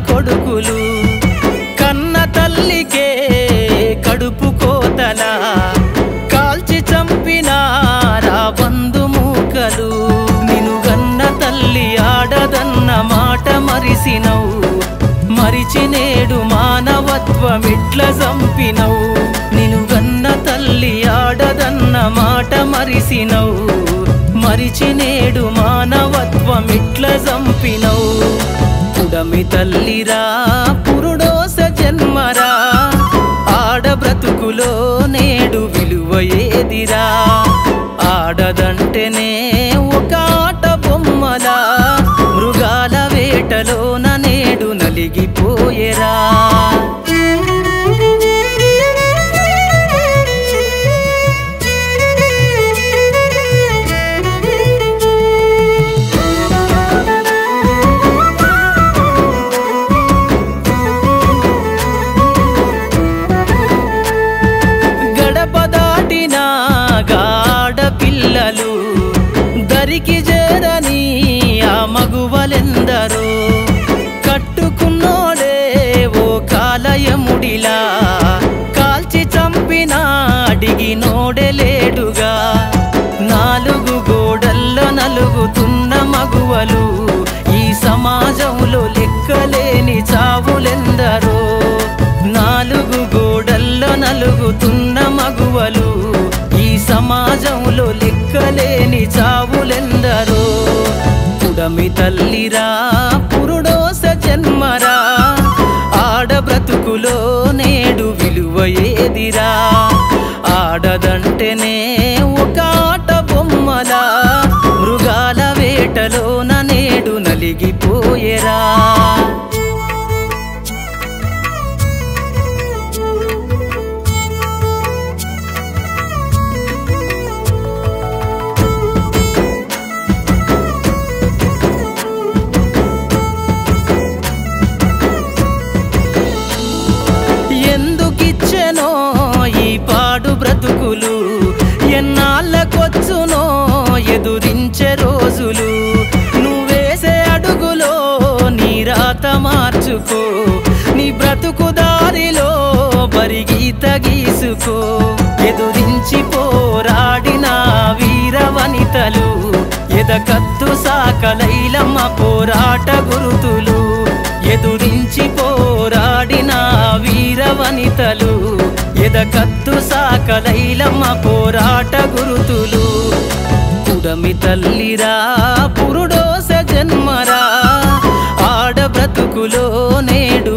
కొడుకులు కన్న తల్లికే కడుపు కోతలా కాల్చి చంపినారా బంధుమూకలు నిను గన్న తల్లి ఆడదన్న మాట మరిసినవు మరిచి నేడు మానవత్వమిట్ల చంపినవు నిను గన్న తల్లి ఆడదన్న మాట మరిసినవు మరిచి నేడు మానవత్వమిట్ల చంపినవు పుడమి తల్లిరా పురుడోస జన్మరా ఆడ బ్రతుకులో నేడు విలువ ఏదిరా ఆడదంటేనే ఒక ఆట బొమ్మలా మృగాల వేటలోన నేడు నలిగిపోయేరా గడప దాటిన గాడ పిల్లలు దరికి చేరని ఆ మగువలెందరో కట్టుకున్నోడే ఓ కాలయముడిలా కాల్చి చంపిన అడిగినోడే లేడుగా నాలుగు గోడల్లో నలుగుతున్న మగువలు ఈ సమాజంలో లెక్కలేని చావులెందరో నాలుగు గోడల్లో నలుగుతున్న మగువలు ఈ సమాజంలో లెక్కలేని చావులెందరో పుడమి తల్లిరా పురుడోస జన్మరా ఆడ బ్రతుకులో నేడు విలువ ఏదిరా ఆడదంటేనే ఒక ఆట బొమ్మలా మృగాల వేటలోన నేడు నలిగిపోయేరా ఎందుకిచ్చెనో ఈ పాడు బ్రతుకులు ఎన్నాళ్ళకొచ్చునో ఎదురించే రోజులు నువ్వేసే అడుగులో నీ రాత మార్చుకో నీ బ్రతుకు దారిలో బరిగీత గీసుకో ఎదురించి పోరాడిన వీర వనితలు ఎదకత్తు సాకలైలమ్మ పోరాట గురుతులు ఎదురించి పోరాడిన వీర వనితలు ఎదకత్తు సాకలైలమ్మ పోరాట గురుతులు పుడమి తల్లిరా పురుడోస జన్మరా ఆడ బ్రతుకులో నేడు